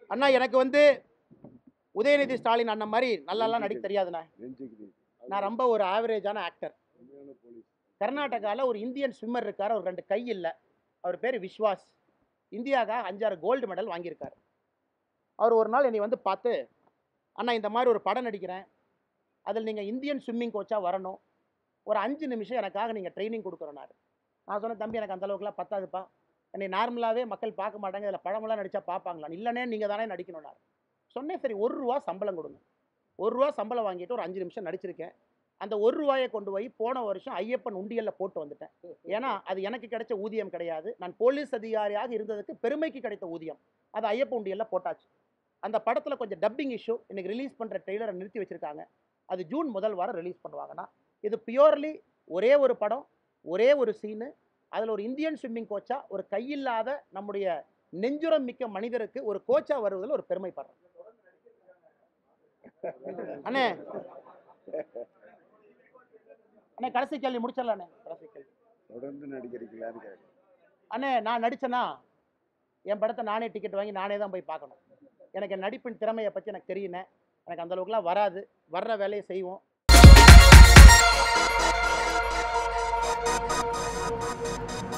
அண்ணா எனக்கு வந்து உதயநிதி ஸ்டாலின் அண்ணன் மாதிரி நல்லாலாம் நடிக்க தெரியாதுண்ணா நெஞ்சுக்குது நான் ரொம்ப ஒரு ஆவரேஜான ஆக்டர் உண்மையான போலீஸ் கர்நாடகாவில் ஒரு இந்தியன் ஸ்விம்மர் இருக்கார் அவர் ரெண்டு கை இல்லை அவர் பேர் விஸ்வாஸ் இந்தியாவுக்காக அஞ்சாறு கோல்டு மெடல் வாங்கியிருக்கார் அவர் ஒரு நாள் என்னை வந்து பார்த்து அண்ணா இந்த மாதிரி ஒரு படம் நடிக்கிறேன் அதில் நீங்கள் இந்தியன் ஸ்விம்மிங் கோச்சாக வரணும் ஒரு அஞ்சு நிமிஷம் எனக்காக நீங்கள் ட்ரைனிங் கொடுக்குறோனாரு நான் சொன்னேன் தம்பி எனக்கு அந்த அளவுக்குலாம் பத்தாதுப்பா என்னை நார்மலாகவே மக்கள் பார்க்க மாட்டாங்க இதில் படமெல்லாம் நடித்தா பார்ப்பாங்களா இல்லைனே நீங்கள் தானே நடிக்கணும்னாரு சொன்னேன் சரி ஒரு ரூபா சம்பளம் கொடுங்க ஒரு ரூபா சம்பளம் வாங்கிட்டு ஒரு அஞ்சு நிமிஷம் நடிச்சிருக்கேன் அந்த ஒரு ரூபாயை கொண்டு போய் போன வருஷம் ஐயப்பன் உண்டியலில் போட்டு வந்துட்டேன் ஏன்னா அது எனக்கு கிடைச்ச ஊதியம் கிடையாது நான் போலீஸ் அதிகாரியாக இருந்ததுக்கு பெருமைக்கு கிடைத்த ஊதியம் அது ஐயப்ப உண்டியலில் போட்டாச்சு அந்த படத்தில் கொஞ்சம் டப்பிங் இஷ்யூ இன்னைக்கு ரிலீஸ் பண்ணுற ட்ரெய்லரை நிறுத்தி வச்சிருக்காங்க அது ஜூன் முதல் வாரம் ரிலீஸ் பண்ணுவாங்கன்னா இது பியூர்லி ஒரே ஒரு படம் ஒரே ஒரு சீனு அதில் ஒரு இந்தியன் ஸ்விம்மிங் கோச்சா ஒரு கையில்லாத நம்முடைய நெஞ்சுரம் மிக்க மனிதருக்கு ஒரு கோச்சா வருவதில் ஒரு பெருமைப்படுறேன் அண்ணே அண்ணே கடைசி கேள்வி முடிச்சிடலாம் அண்ணே கடைசி கேள்வி தொடர்ந்து நடிக்கிறீங்களான்னு கேட்குறேன் அண்ணே நான் நடிச்சேன்னா என் படத்தை நானே டிக்கெட் வாங்கி நானே தான் போய் பார்க்கணும் எனக்கு என் நடிப்பின் திறமையை பற்றி எனக்கு தெரியுண்ணே எனக்கு அந்த அளவுக்குலாம் வராது வர்ற வேலையை செய்வோம்